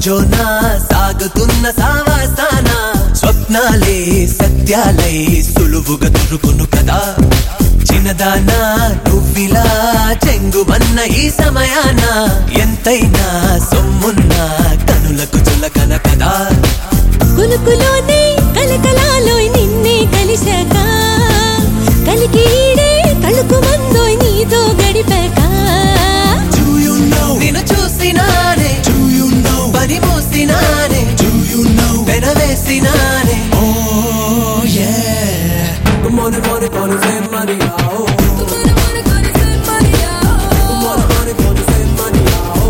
సంజోన సాగుతున్న సావాసాన స్వప్నాలే సత్యాలై సులువుగా దొరుకును కదా చిన్నదానా నువ్విలా చెంగుమన్న ఈ సమయాన ఎంతైనా సొమ్మున్న కనులకు చులకన కదా కులుకులోనే కలకలాలోయ్ నిన్నే కలిశాక కలికీడే కలుకు మందోయ్ నీతో గడిపాక Do you know? నిన్ను చూసినానే Do you know? పని మూసినానే Do you know? వెనవేసినానే Oh yeah Money, money, money, save money, oh Money, money, money, save money, oh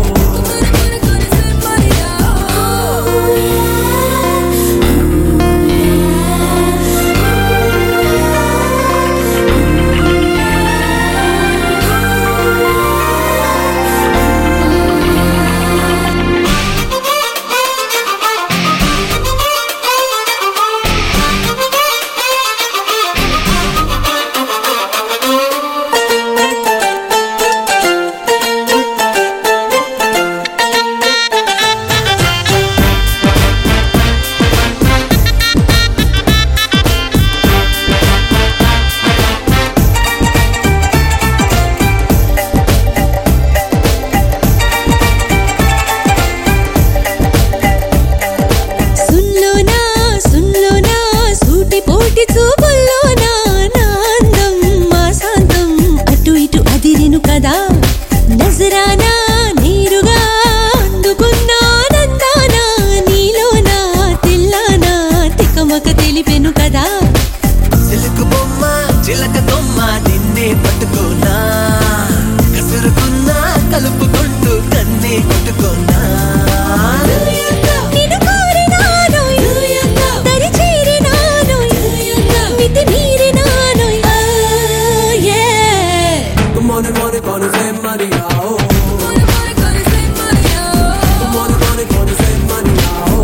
సుల్లోనా సుల్లోనా సూటి పోటి చూపుల్లోనా నా అందం మా శాంతం అటు ఇటు అదిరిను కదా నజరానా నేరుగా అందుకున్నానందానా నీలోనా తెల్లానా తికమక తెలిపెను కదా సిలుకు బొమ్మ చిలక కొమ్మ నిన్నే పట్టుకోనా కసురుకున్నా కలుపుకుంటూ కన్నే కొట్టుకోనా నిన్ను కోరినాను దరి చేరినాను మితి మీరినాను Oh, yeah. Money, money, money, save money, oh Money, money, money, save money, oh Money, money, money, save money, oh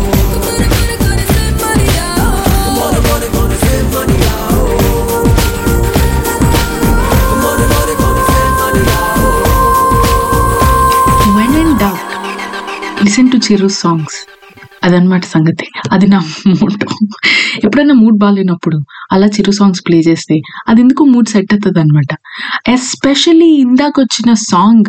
Money, money, money, save money, when and doubt listen to Chiru songs అదనమాట సంగతి అది నా mood ఎప్పుడైనా mood బాగాలేనప్పుడు అలా చిరు songs play చేస్తే అది ఎందుకు మూడ్ సెట్ అవుతుంది అనమాట ఎస్పెషలీ ఇందాక వచ్చిన సాంగ్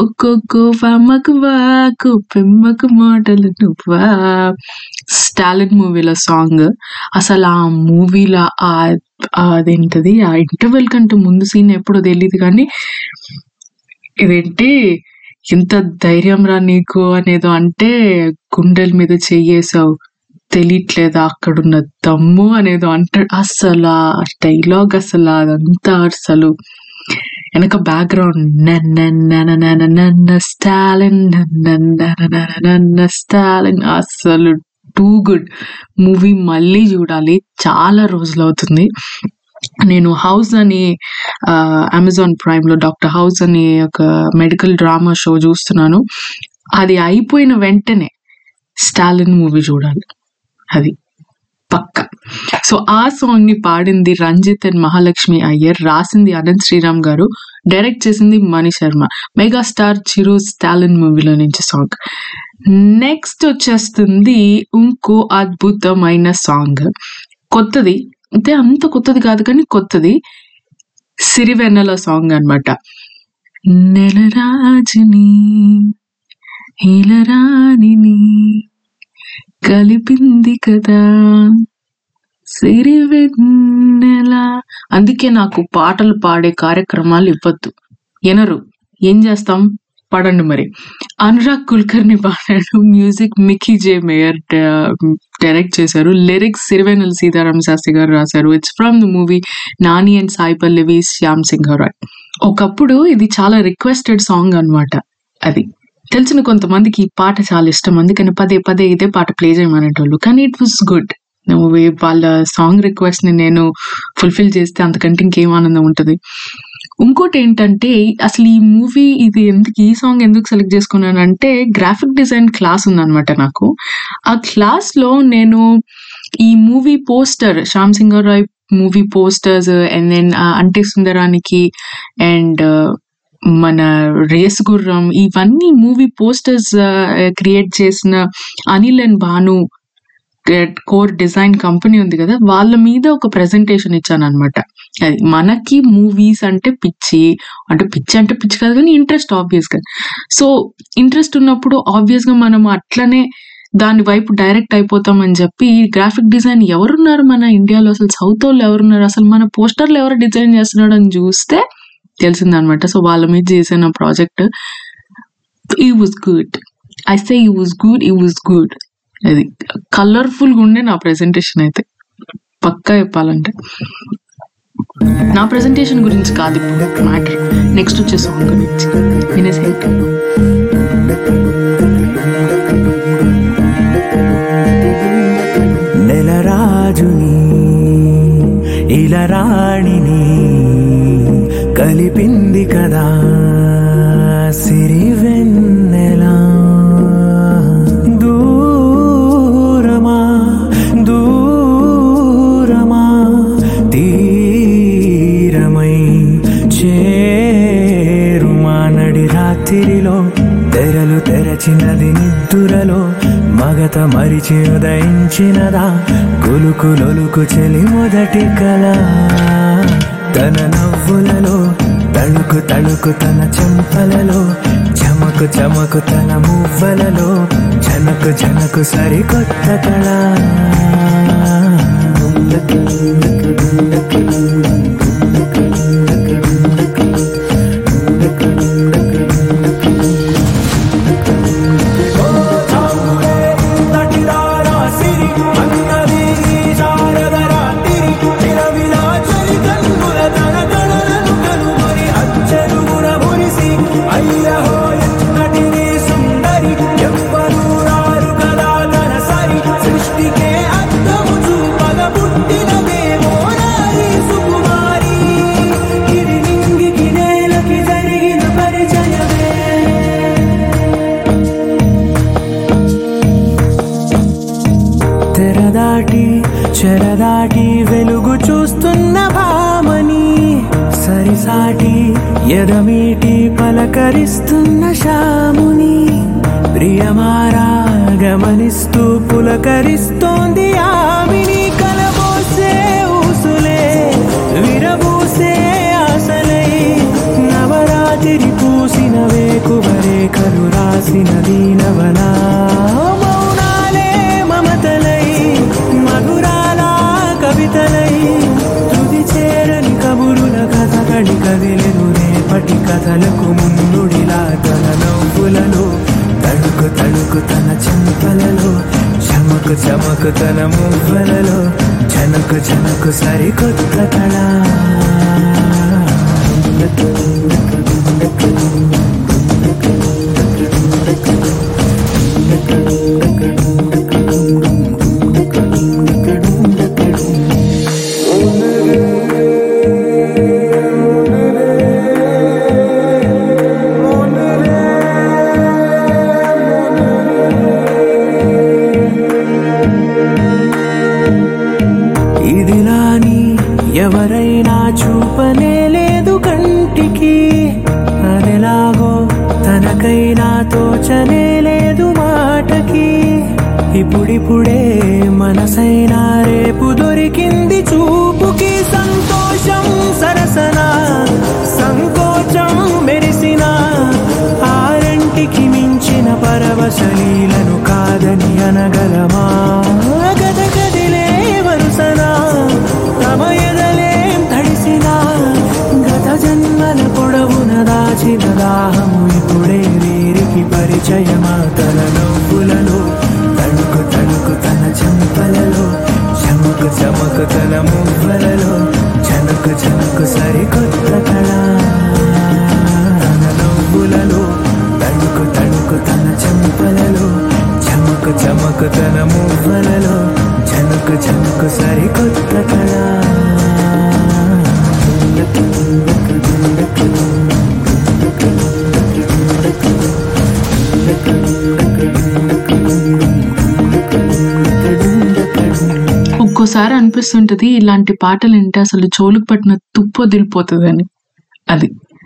కుమ్మకు పెమ్మకు మాటలు నువ్వా స్టాలిన్ మూవీలో సాంగ్ అసలు ఆ మూవీలో ఆ ఆ అదేంటది ఆ ఇంటర్వెల్ కంటే ముందు సీన్ ఎప్పుడో తెలియదు కానీ ఇదేంటి ఇంత ధైర్యం రా నీకు అనేదో అంటే గుండెల మీద చెయ్యేసావు తెలియట్లేదా అక్కడున్న దమ్ము అనేదో అంటాడు అసలు ఆ డైలాగ్ అసలు అదంతా అసలు వెనక బ్యాక్గ్రౌండ్ నన్న స్టాలిన్ నన్న స్టాలిన్ అసలు టూ గుడ్ మూవీ మళ్ళీ చూడాలి చాలా రోజులు అవుతుంది నేను హౌస్ అని అమెజాన్ ప్రైమ్ లో డాక్టర్ హౌస్ అని ఒక మెడికల్ డ్రామా షో చూస్తున్నాను అది అయిపోయిన వెంటనే స్టాలిన్ మూవీ చూడాలి అది పక్క సో ఆ సాంగ్ ని పాడింది రంజిత్ అండ్ మహాలక్ష్మి అయ్యర్ రాసింది అనంత్ శ్రీరామ్ గారు డైరెక్ట్ చేసింది మణి శర్మ మెగాస్టార్ చిరు స్టాలిన్ మూవీలో నుంచి సాంగ్ నెక్స్ట్ వచ్చేస్తుంది ఇంకో అద్భుతమైన సాంగ్ కొత్తది అంటే అంత కొత్తది కాదు కానీ కొత్తది సిరివెన్నెల సాంగ్ అన్నమాట నెలరాజుని ఇలరాణిని కలిపింది కదా సిరివెన్నెల అందుకే నాకు పాటలు పాడే కార్యక్రమాలు ఇవ్వద్దు ఎనరు ఏం చేస్తాం పడండి మరి అనురాగ్ కుల్కర్ని పాడాడు మ్యూజిక్ మికీ జే మేయర్ డైరెక్ట్ చేశారు లిరిక్స్ సిరివెన్నెల సీతారామ శాస్త్రి గారు రాశారు it's from the movie Nani and Sai Pallavi Shyam Singh Roy ఒకప్పుడు ఇది చాలా రిక్వెస్టెడ్ సాంగ్ అన్నమాట అది తెలిసిన కొంతమందికి ఈ పాట చాలా ఇష్టం అందుకని పదే పదే ఇదే పాట ప్లే చేయమనేటోళ్ళు కానీ ఇట్ వాస్ గుడ్ నువ్వు వాళ్ళ సాంగ్ రిక్వెస్ట్ ని నేను ఫుల్ఫిల్ చేస్తే అంతకంటే ఇంకేం ఆనందం ఉంటుంది ఇంకోటి ఏంటంటే అసలు ఈ మూవీ ఇది ఎందుకు ఈ సాంగ్ ఎందుకు సెలెక్ట్ చేసుకున్నానంటే గ్రాఫిక్ డిజైన్ క్లాస్ ఉందన్నమాట నాకు ఆ క్లాస్ లో నేను ఈ movie poster Shyam Singha Roy movie posters and then Ante Sundaraniki and మన రేస్ గుర్రం ఇవన్నీ మూవీ పోస్టర్స్ క్రియేట్ చేసిన Anil and Bhanu core design company ఉంది కదా వాళ్ళ మీద ఒక ప్రెజెంటేషన్ ఇచ్చాను అనమాట అది మనకి మూవీస్ అంటే పిచ్చి అంటే పిచ్చి అంటే పిచ్చి కాదు కానీ ఇంట్రెస్ట్ ఆబ్వియస్ గా సో ఇంట్రెస్ట్ ఉన్నప్పుడు ఆబ్వియస్ గా మనం అట్లనే దాని వైపు డైరెక్ట్ అయిపోతామని చెప్పి ఈ గ్రాఫిక్ డిజైన్ ఎవరున్నారు మన ఇండియాలో అసలు సౌత్ వాళ్ళు ఎవరున్నారు అసలు మన పోస్టర్లు ఎవరు డిజైన్ చేస్తున్నాడు అని చూస్తే తెలిసిందనమాట సో వాళ్ళ మీద చేసిన ప్రాజెక్ట్ ఈ వాజ్ గుడ్ ఐ సే ఈ వాజ్ గుడ్ ఈ వాజ్ గుడ్ అది కలర్ఫుల్ గా ఉండే నా ప్రెజెంటేషన్ అయితే పక్కా చెప్పాలంటే నా ప్రెజెంటేషన్ గురించి కాదు ఇప్పుడు మ్యాటర్ నెక్స్ట్ వచ్చే సాంగ్ గురించి వినేసి నెలరాజుని ఇలరాణిని కలిపింది కదా సిరివెన్నెలా దూరమా దూరమా తీరమై చేరుమా నడి రాత్రిలో తెరలు తెరచినది నిద్దురలో మగత మరిచి ఉదయించినదా కులుకులొలుకు చెలి మొదటి కళ తన నవ్వులలో తళుకు తళుకు తన చెంపలలో చమకు చమకు తన మువ్వలలో జనకు జనకు సరికొత్త కళ సృష్టికే అర్థము చూపగ పుట్టినదేమో నారీ సుకుమారి ఇది నింగికి నేలకి జరిగిన పరిచయమే తెరదాటి చెరదాటి వెలుగు చూస్తున్న భామని సరిసాటి ఎదమీటి పలకరిస్తున్న శాముని ప్రియమారా గమనిస్తూ పులకరిస్తోంది ఆవిని కలబోసే ఊసులే విరబూసే ఆశలై నవరాత్రి పూసిన వేకువరే కరు రాసిన దీనవనా మౌనాలే మమతలై మధురాల కవితలై తుది చేరని కబురుల కథ కడి కదిలెను రేపటి కథలకు ముందుడిలా తన నవ్వులలో తడుకు తడుకు తన చెంపలలో చమకు చమకు తన మువ్వలలో జనకు జనకు సరికొత్త కళ ఇదిలాని ఎవరైనా చూపనే లేదు కంటికి అదెలాగో తనకైనా తోచనే లేదు మాటకి ఇప్పుడిప్పుడే మనసైనా రేపు దొరికింది చూపుకి సంతోషం సరసన సంకోచం మెరిసిన ఆరంటికి మించిన పరవశలీలను కాదని అనగలమా గద గదిలే వరుసనా తమ ఎదలేం తడిసినా గత జన్మల పొడవున దాచిన దాహము ఇప్పుడే వీరికి పరిచయమా తన నవ్వులలో తణుకు తణుకు తన చెంపలలో చమకు చమకు తన మువ్వలలో జనకు జనకు సరికొత్త కళ తన నవ్వులలో తణుకు తణుకు తన చెంపలలో చమకు చమకు తన మువ్వలలో జనకు జనకు సరికొత్త కళ ఒక్కోసారి అనిపిస్తుంటది ఇలాంటి పాటలు వింటే అసలు చోలుకు పట్టిన తుప్పు వదిలిపోతుందని అది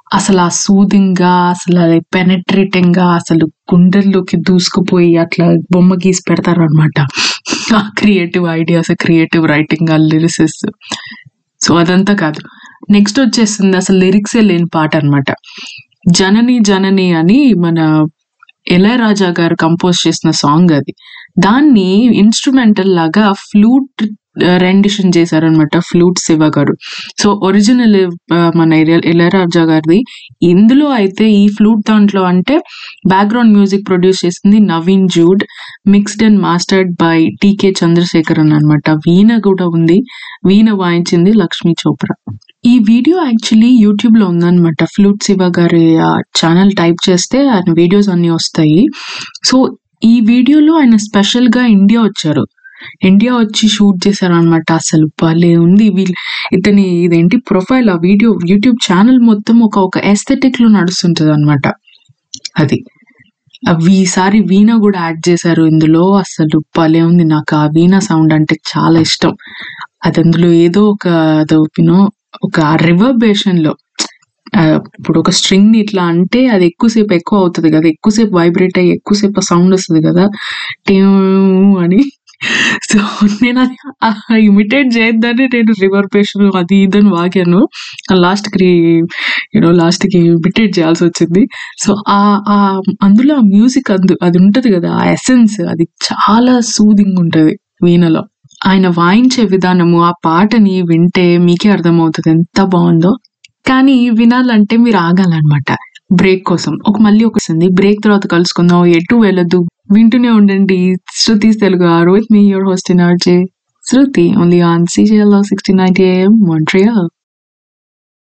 అసలు ఆ సూదింగ్ గా అసలు అది పెనట్రేటింగ్ గా అసలు గుండెల్లోకి దూసుకుపోయి అట్లా బొమ్మ గీసి పెడతారు అనమాట ఆ క్రియేటివ్ ఐడియాస్ క్రియేటివ్ రైటింగ్ ఆ లిరిసిస్ సో అదంతా కాదు నెక్స్ట్ వచ్చేసింది అసలు లిరిక్సే లేని పాట అన్నమాట జనని జనని అని మన ఇళయరాజా గారు కంపోజ్ చేసిన సాంగ్ అది దాన్ని ఇన్స్ట్రుమెంటల్ లాగా ఫ్లూట్ రెండిషన్ చేశారనమాట flute Shiva garu so original మన ఇళ- ఇళయరాజా గారిది ఇందులో అయితే ఈ ఫ్లూట్ దాంట్లో అంటే బ్యాక్గ్రౌండ్ మ్యూజిక్ ప్రొడ్యూస్ చేసింది Naveen Jude mixed and mastered by TK Chandrashekar అని అనమాట వీణ కూడా ఉంది వీణ వాయించింది లక్ష్మీ చోప్రా ఈ వీడియో యాక్చువల్లీ యూట్యూబ్ లో ఉందన్నమాట ఫ్లూట్ శివ గారి ఛానల్ టైప్ చేస్తే ఆయన వీడియోస్ అన్ని వస్తాయి సో ఈ వీడియోలో ఆయన స్పెషల్ గా ఇండియా వచ్చారు ఇండియా వచ్చి షూట్ చేశారు అనమాట అసలు భలే ఉంది వీళ్ళు ఇతని ఇదేంటి ప్రొఫైల్ ఆ వీడియో యూట్యూబ్ ఛానల్ మొత్తం ఒక ఒక ఎస్థెటిక్ లో నడుస్తుంటది అనమాట అది అవి ఈసారి వీణ కూడా యాడ్ చేశారు ఇందులో అసలు భలే ఉంది నాకు ఆ వీణ సౌండ్ అంటే చాలా ఇష్టం అది అందులో ఏదో ఒక అదో యూనో ఒక రివర్బేషన్ లో ఆ, ఇప్పుడు ఒక స్ట్రింగ్ ని ఇట్లా అంటే అది ఎక్కువసేపు ఎక్కువ అవుతుంది కదా ఎక్కువసేపు వైబ్రేట్ అయ్యి ఎక్కువసేపు సౌండ్ వస్తుంది కదా ట్యూ అని సో నేను అది ఇమిటేట్ చేయొద్దని నేను రివర్బేషన్ అది ఇదని వాగాను లాస్ట్ కి యూనో లాస్ట్ కి ఇమిటేట్ చేయాల్సి వచ్చింది సో ఆ ఆ అందులో ఆ మ్యూజిక్ అందు అది ఉంటది కదా ఆ ఎసెన్స్ అది చాలా సూదింగ్ ఉంటది వీణలో ఆయన వాయించే విధానము ఆ పాటని వింటే మీకే అర్థమవుతుంది ఎంత బాగుందో కానీ వినాలంటే మీరు ఆగాలన్నమాట బ్రేక్ కోసం ఒక మళ్ళీ ఒకసింది బ్రేక్ తర్వాత కలుసుకుందాం ఎటు వెళ్ళదు వింటూనే ఉండండి Shruti Telugu are with me your host in RJ Shruti only on CGL sixty ninety AM Montreal.